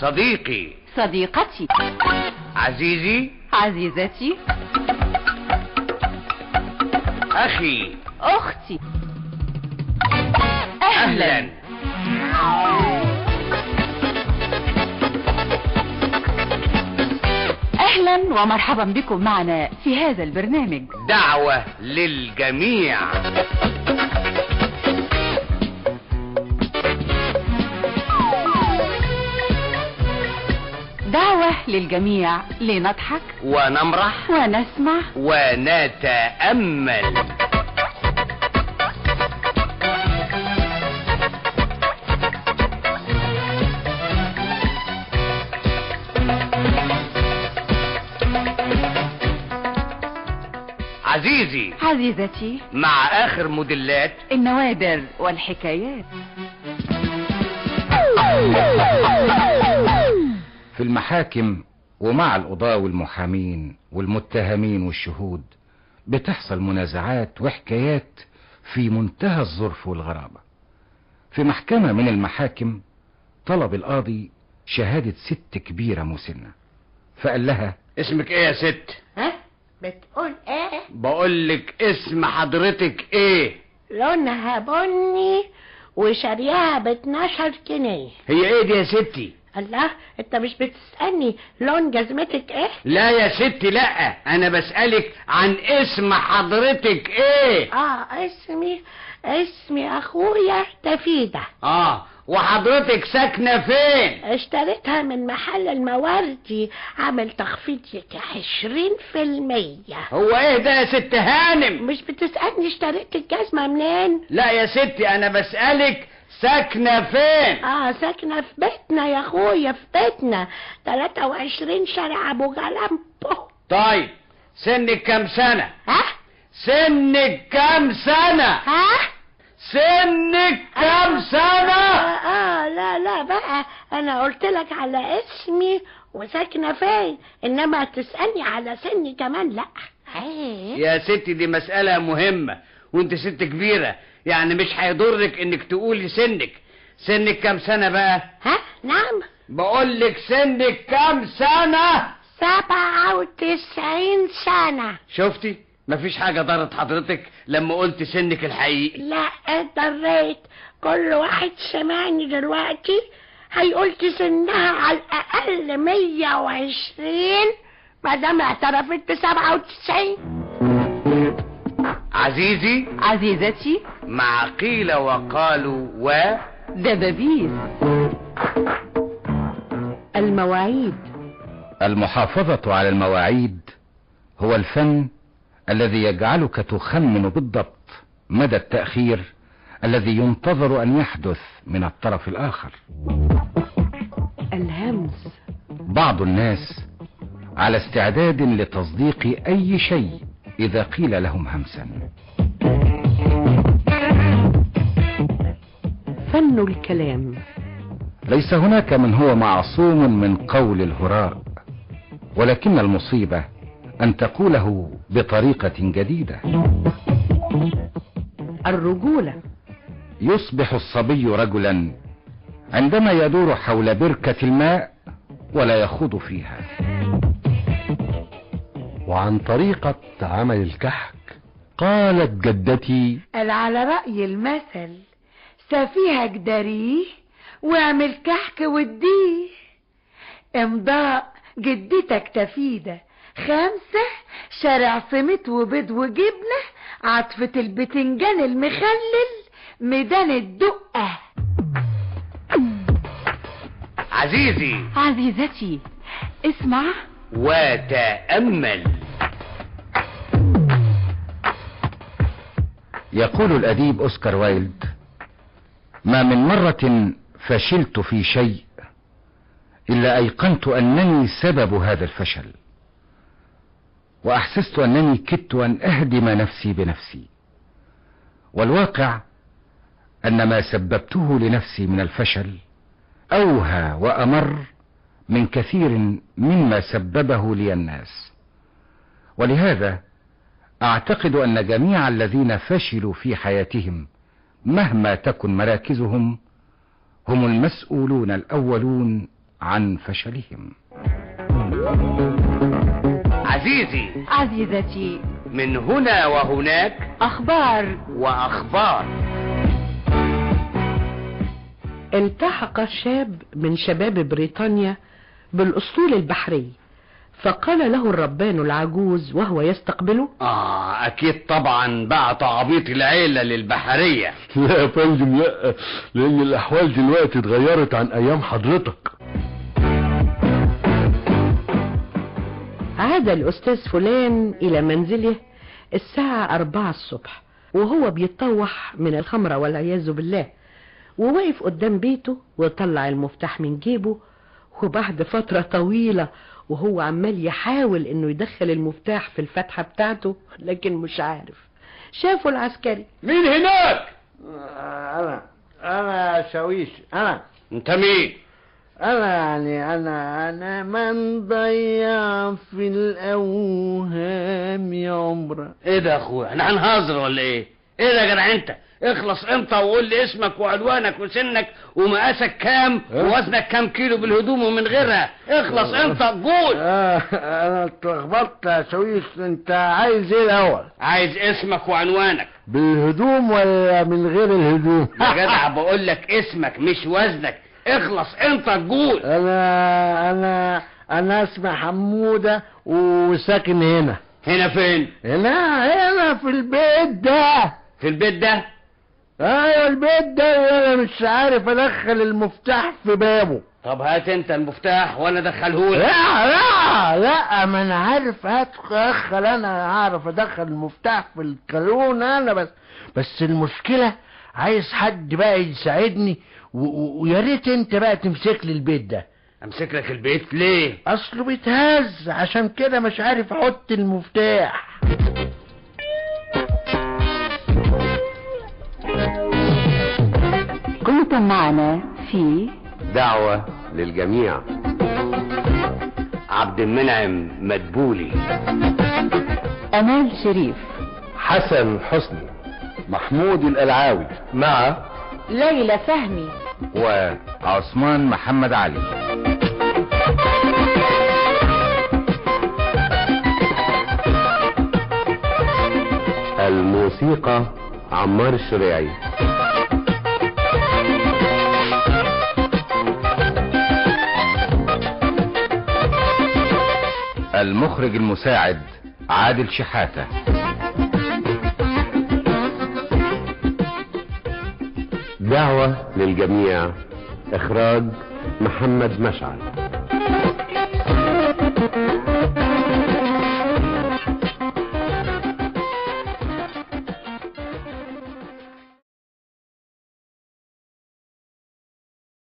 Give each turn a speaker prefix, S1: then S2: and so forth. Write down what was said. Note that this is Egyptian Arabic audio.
S1: صديقي
S2: صديقتي
S1: عزيزي
S2: عزيزتي
S1: أخي
S2: أختي
S1: أهلا
S2: أهلا ومرحبا بكم معنا في هذا البرنامج
S1: دعوة للجميع
S2: دعوة للجميع لنضحك
S1: ونمرح
S2: ونسمع
S1: ونتأمل عزيزي
S2: عزيزتي
S1: مع آخر موديلات
S2: النوادر والحكايات
S3: في المحاكم ومع القضاة والمحامين والمتهمين والشهود بتحصل منازعات وحكايات في منتهى الظرف والغرابة في محكمة من المحاكم طلب القاضي شهادة ست كبيرة مسنة فقال لها
S1: اسمك ايه يا ست
S4: ها بتقول ايه
S1: بقولك اسم حضرتك ايه
S4: لونها بني وشاريها ب 12 جنيه
S1: هي ايه دي يا ستي
S4: الله انت مش بتسألني لون جزمتك ايه
S1: لا يا ستي لا انا بسألك عن اسم حضرتك ايه
S4: اه اسمي اسمي اخويا تفيدة
S1: اه وحضرتك ساكنة فين
S4: اشتريتها من محل المواردي عامل تخفيض يجي عشرين في المية
S1: هو ايه ده يا ست هانم
S4: مش بتسألني اشتريت الجزمة منين
S1: لا يا ستي انا بسألك ساكنة فين
S4: اه ساكنة في بيتنا يا اخويا في بيتنا 23 شارع ابو جلامبو
S1: طيب سنك كام سنة
S4: ها
S1: سنك كام سنة
S4: ها
S1: سنك كام
S4: آه,
S1: سنة
S4: اه لا لا بقى انا قلت لك على اسمي وساكنة فين انما تسألني على سني كمان لا ايه
S1: يا ستي دي مسألة مهمة وانت ست كبيرة يعني مش هيضرك انك تقولي سنك سنك كام سنة بقى
S4: ها نعم
S1: بقولك سنك كام سنة
S4: سبعة وتسعين سنة
S1: شفتي مفيش حاجة ضرت حضرتك لما قلت سنك الحقيقي
S4: لا اضطريت كل واحد سمعني دلوقتي هيقول سنها على الاقل مية وعشرين ما دام اعترفت بسبعة وتسعين
S1: عزيزي
S2: عزيزتي
S1: مع قيل وقالوا و
S2: دبابيس
S4: المواعيد
S3: المحافظة على المواعيد هو الفن الذي يجعلك تخمن بالضبط مدى التأخير الذي ينتظر أن يحدث من الطرف الآخر
S4: الهمس
S3: بعض الناس على استعداد لتصديق أي شيء إذا قيل لهم همسا
S4: فن الكلام
S3: ليس هناك من هو معصوم من قول الهراء ولكن المصيبة أن تقوله بطريقة جديدة
S4: الرجولة
S3: يصبح الصبي رجلا عندما يدور حول بركة الماء ولا يخوض فيها
S5: وعن طريقة عمل الكحك قالت جدتي
S4: قال على رأي المثل سفيهك داريه واعمل كحك وديه امضاء جدتك تفيدة خمسة شارع سمت وبيض وجبنة عطفة البتنجان المخلل ميدان الدقة
S1: عزيزي
S2: عزيزتي اسمع
S1: وتأمل
S3: يقول الأديب أوسكار وايلد ما من مرة فشلت في شيء إلا أيقنت أنني سبب هذا الفشل وأحسست أنني كدت أن أهدم نفسي بنفسي والواقع أن ما سببته لنفسي من الفشل أوهى وأمر من كثير مما سببه لي الناس ولهذا أعتقد أن جميع الذين فشلوا في حياتهم مهما تكن مراكزهم هم المسؤولون الأولون عن فشلهم
S1: عزيزي
S2: عزيزتي
S1: من هنا وهناك
S2: أخبار
S1: وأخبار
S4: التحق شاب من شباب بريطانيا بالأسطول البحري فقال له الربان العجوز وهو يستقبله
S1: آه أكيد طبعا بقى تعبيط العيلة للبحرية
S5: لا يا فندم لا لان الاحوال دلوقتي اتغيرت عن ايام حضرتك
S4: عاد الأستاذ فلان إلى منزله الساعة أربعة الصبح وهو بيتطوح من الخمرة والعياذ بالله ووقف قدام بيته وطلع المفتاح من جيبه وبعد فترة طويلة وهو عمال يحاول انه يدخل المفتاح في الفتحة بتاعته لكن مش عارف شافه العسكري
S1: مين هناك
S6: انا انا شاويش انا
S1: انت مين
S6: انا يعني انا انا من ضيع في الاوهام يا عمره
S1: ايه ده يا اخويا احنا هنهزر ولا ايه ايه ده يا جدع انت اخلص انت وقول لي اسمك وعنوانك وسنك ومقاسك كام ووزنك كام كيلو بالهدوم ومن غيرها اخلص انت قول
S6: آه انا اتلخبطت يا شاويش انت عايز ايه الاول
S1: عايز اسمك وعنوانك
S6: بالهدوم ولا من غير الهدوم
S1: يا جدع بقول لك اسمك مش وزنك اخلص انت قول
S6: انا انا انا اسمي حموده وساكن هنا
S1: هنا فين
S6: هنا هنا في البيت ده
S1: في البيت ده
S6: ايوه البيت ده وانا مش عارف ادخل المفتاح في بابه
S1: طب هات انت المفتاح وانا ادخلهولك
S6: لا لا لا ما انا عارف ادخل انا اعرف ادخل المفتاح في الكالون انا بس بس المشكله عايز حد بقى يساعدني و- و- ويا ريت انت بقى تمسك لي البيت ده
S1: امسك لك البيت ليه
S6: اصله بيتهز عشان كده مش عارف احط المفتاح
S2: كنتم معنا في
S7: دعوة للجميع
S1: عبد المنعم مدبولي
S2: أمال شريف
S5: حسن حسني محمود القلعاوي مع
S2: ليلى فهمي
S3: وعثمان محمد علي
S7: الموسيقى عمار الشريعي
S3: المخرج المساعد عادل شحاتة
S7: دعوة للجميع إخراج محمد مشعل